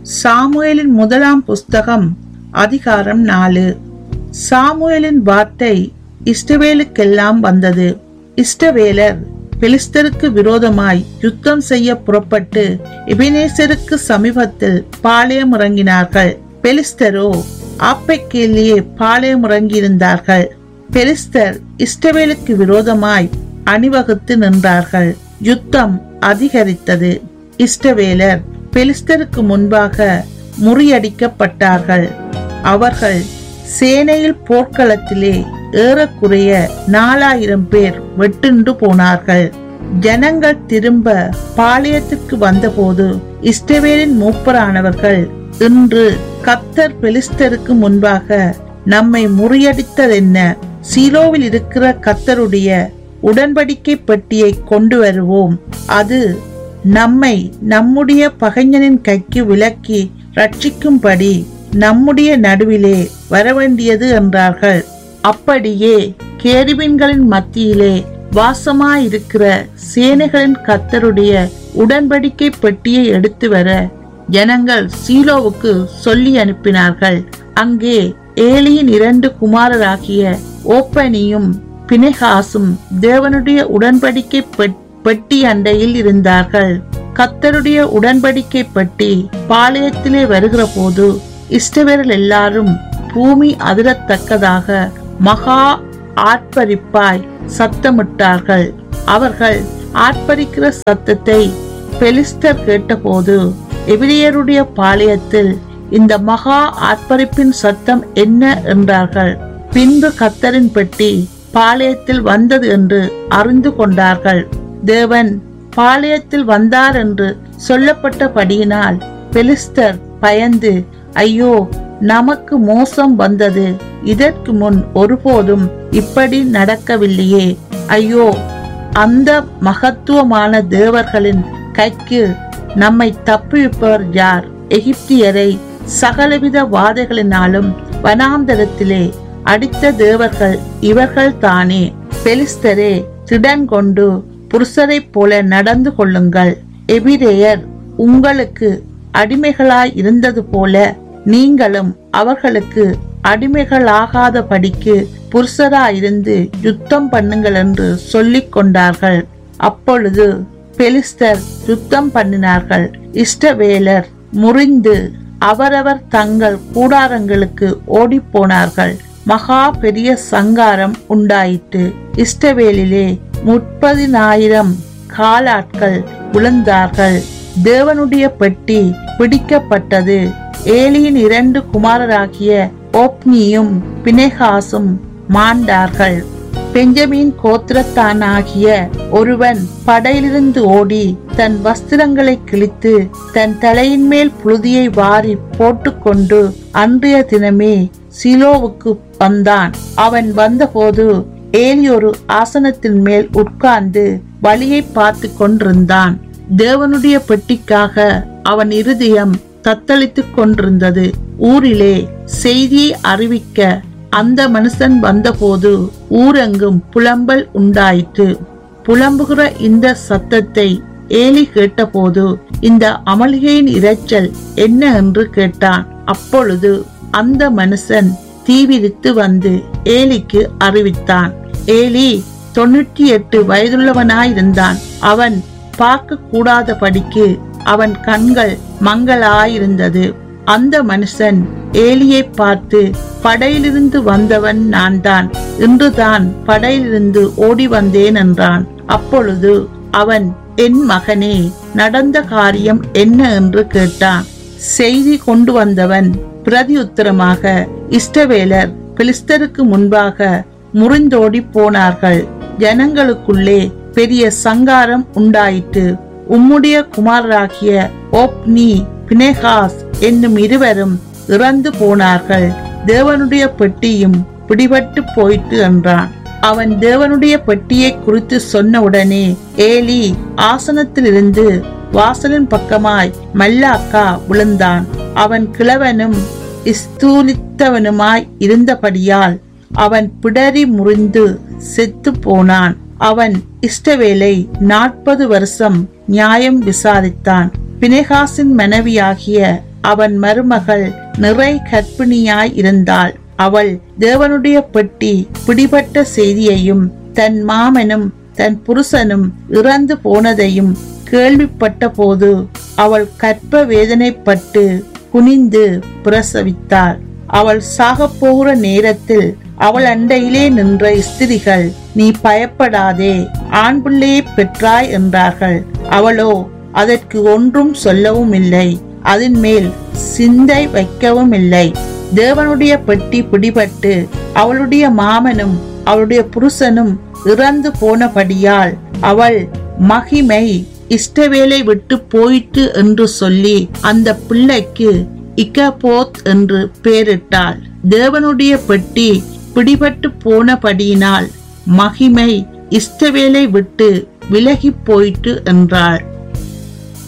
சாமுவேலின் முதலாம் புஸ்தகம் அதிகாரம் நாலு சாமுவேலின் வார்த்தை இஸ்ரவேலுக்கெல்லாம் வந்தது இஸ்ரவேலர் பெலிஸ்தருக்கு விரோதமாய் யுத்தம் செய்ய புறப்பட்டு எபினேசருக்கு சமீபத்தில் பாளையம் இறங்கினார்கள் பெலிஸ்தரோ ஆப்பைக்கேலியே பாளையம் இறங்கியிருந்தார்கள் பெலிஸ்தர் இஸ்ரவேலுக்கு விரோதமாய் அணிவகுத்து நின்றார்கள் யுத்தம் அதிகரித்தது இஸ்ரவேலர் பெலிஸ்தருக்கு முன்பாக முறியடிக்கப்பட்டார்கள் அவர்கள் சேனையில் போர்க்களத்திலே ஏறக்குறைய நாலாயிரம் பேர் வெட்டுண்டு போனார்கள் ஜனங்கள் திரும்ப பாளையத்திற்கு வந்தபோது இஸ்ரவேலின் மூப்பரானவர்கள் இன்று கத்தர் பெலிஸ்தருக்கு முன்பாக நம்மை முறியடித்ததென்ன சீலோவில் இருக்கிற கத்தருடைய உடன்படிக்கை பெட்டியை கொண்டு வருவோம் அது நம்மை நம்முடைய பகைஞனின் கைக்கு விலக்கி ரட்சிக்கும்படி நம்முடைய நடுவிலே வரவேண்டியது என்றார்கள் அப்படியே கேருபீன்களின் மத்தியிலே வாசமாயிருக்கிற சேனைகளின் கத்தருடைய உடன்படிக்கை பெட்டியை எடுத்து வர ஜனங்கள் சீலோவுக்கு சொல்லி அனுப்பினார்கள் அங்கே ஏலியின் இரண்டு குமாரராகிய ஓப்பனியும் பினெகாசும் தேவனுடைய உடன்படிக்கை பெட்- பெட்டி அண்டையில் இருந்தார்கள் கத்தருடைய உடன்படிக்கை பெட்டி பாளையத்திலே வருகிற போது இஷ்டவேரல் எல்லாரும் பூமி அதிரத்தக்கதாக மகா ஆர்ப்பரிப்பாய் சத்தமிட்டார்கள் அவர்கள் ஆர்ப்பரிக்கிற சத்தத்தை பெலிஸ்தர் கேட்டபோது எபிரியருடைய பாளையத்தில் இந்த மகா ஆர்ப்பரிப்பின் சத்தம் என்ன என்றார்கள் பின்பு கத்தரின் பெட்டி பாளையத்தில் வந்தது என்று அறிந்து கொண்டார்கள் தேவன் பாளையத்தில் வந்தார் என்று சொல்லப்பட்டபடியினால் பெலிஸ்தர் பயந்து ஐயோ நமக்கு மோசம் வந்தது இதற்கு முன் ஒருபோதும் இப்படி நடக்கவில்லையே ஐயோ அந்த மகத்துவமான தேவர்களின் கைக்கு நம்மை தப்புவிப்பவர் யார் எகிப்தியரை சகலவித வாதைகளினாலும் வனாந்தரத்திலே அடித்த தேவர்கள் இவர்கள் தானே பெலிஸ்தரே திடன் கொண்டு புருஷரைப் போல நடந்து கொள்ளுங்கள் எபிரேயர் உங்களுக்கு அடிமைகளாய் இருந்தது போல நீங்களும் அவர்களுக்கு அடிமைகளாகாதபடிக்கு புருஷராயிருந்து யுத்தம் பண்ணுங்கள் என்று சொல்லிக் கொண்டார்கள் அப்பொழுது பெலிஸ்தர் யுத்தம் பண்ணினார்கள் இஷ்டவேலர் முறிந்து அவரவர் தங்கள் கூடாரங்களுக்கு ஓடிப்போனார்கள் மகா பெரிய சங்காரம் உண்டாயிற்று இஷ்டவேலிலே முப்பதினாயிரம் காலாட்கள் விழுந்தார்கள் தேவனுடைய பெட்டி பிடிக்கப்பட்டது ஏலியின் இரண்டு குமாரராகிய ஓப்னியும் பினெகாசும் மாண்டார்கள் பெஞ்சமின் கோத்திரத்தானாகிய ஒருவன் படையிலிருந்து ஓடி தன் வஸ்திரங்களை கிழித்து தன் தலையின் மேல் புழுதியை வாரி போட்டுக்கொண்டு அன்றைய தினமே சிலோவுக்கு வந்தான் அவன் வந்தபோது ஏலி ஒரு ஆசனத்தின் மேல் உட்கார்ந்து வழியை பார்த்து கொண்டிருந்தான் தேவனுடைய பெட்டிக்காக அவன் இருதயம் தத்தளித்துக் கொண்டிருந்தது ஊரிலே செய்தியை அறிவிக்க அந்த மனுஷன் வந்தபோது ஊரெங்கும் புலம்பல் உண்டாயிற்று புலம்புகிற இந்த சத்தத்தை ஏலி கேட்டபோது இந்த அமளிகையின் இரைச்சல் என்ன என்று கேட்டான் அப்பொழுது அந்த மனுஷன் தீவிரித்து வந்து ஏலிக்கு அறிவித்தான் ஏலி தொண்ணூற்றி எட்டு வயதுள்ளவனாயிருந்தான் அவன் பார்க்க கூடாதபடிக்கு அவன் கண்கள் மங்களாயிருந்தது அந்த மனுஷன் ஏலியை பார்த்து படையிலிருந்து வந்தவன் நான் தான் இன்றுதான் படையிலிருந்து ஓடி வந்தேன் என்றான் அப்பொழுது அவன் என் மகனே நடந்த காரியம் என்ன என்று கேட்டான் செய்தி கொண்டு வந்தவன் பிரதியுத்தரமாக இஷ்டவேலர் பிலிஸ்தருக்கு முன்பாக முறிந்தோடி போனார்கள் ஜனங்களுக்குள்ளே பெரிய சங்காரம் உண்டாயிற்று உம்முடைய குமாரராகிய ஓப்னி பினேகாஸ் என்னும் இருவரும் இறந்து போனார்கள் தேவனுடைய பெட்டியும் பிடிபட்டு போயிற்று என்றான் அவன் தேவனுடைய பெட்டியை குறித்து சொன்ன உடனே ஏலி ஆசனத்திலிருந்து வாசலின் பக்கமாய் மல்லாக்கா விழுந்தான் அவன் கிழவனும் ஸ்தூலித்தவனுமாய் இருந்தபடியால் அவன் பிடரி முறிந்து செத்து போனான் அவன் இஷ்டவேலை நாற்பது வருஷம் நியாயம் விசாரித்தான் பினேகாசின் மனைவியாகிய அவன் மருமகள் நிறை கற்பிணியாய் இருந்தாள் அவள் தேவனுடைய பெட்டி பிடிபட்ட செய்தியையும் தன் மாமனும் தன் புருஷனும் இறந்து போனதையும் கேள்விப்பட்ட போது அவள் கற்ப வேதனைப்பட்டு குனிந்து பிரசவித்தாள் அவள் சாகப் போகிற நேரத்தில் அவள் அண்டையிலே நின்ற ஸ்திரிகள் நீ பயப்படாதே ஆண் பிள்ளையை பெற்றாய் என்றார்கள் அவளோ அதற்கு ஒன்றும் சொல்லவும் இல்லை அதன் மேல் சிந்தை வைக்கவும் இல்லை தேவனுடைய பெட்டி பிடிபட்டு அவளுடைய மாமனும் அவளுடைய புருஷனும் இறந்து போனபடியால் அவள் மகிமை இஷ்டவேலை விட்டு போயிற்று என்று சொல்லி அந்த பிள்ளைக்கு இக்கபோத் என்று பெயரிட்டாள் தேவனுடைய பெட்டி பிடிபட்டு போனபடியினால் மகிமை இஷ்டவேலை விட்டு விலகி போயிற்று என்றாள்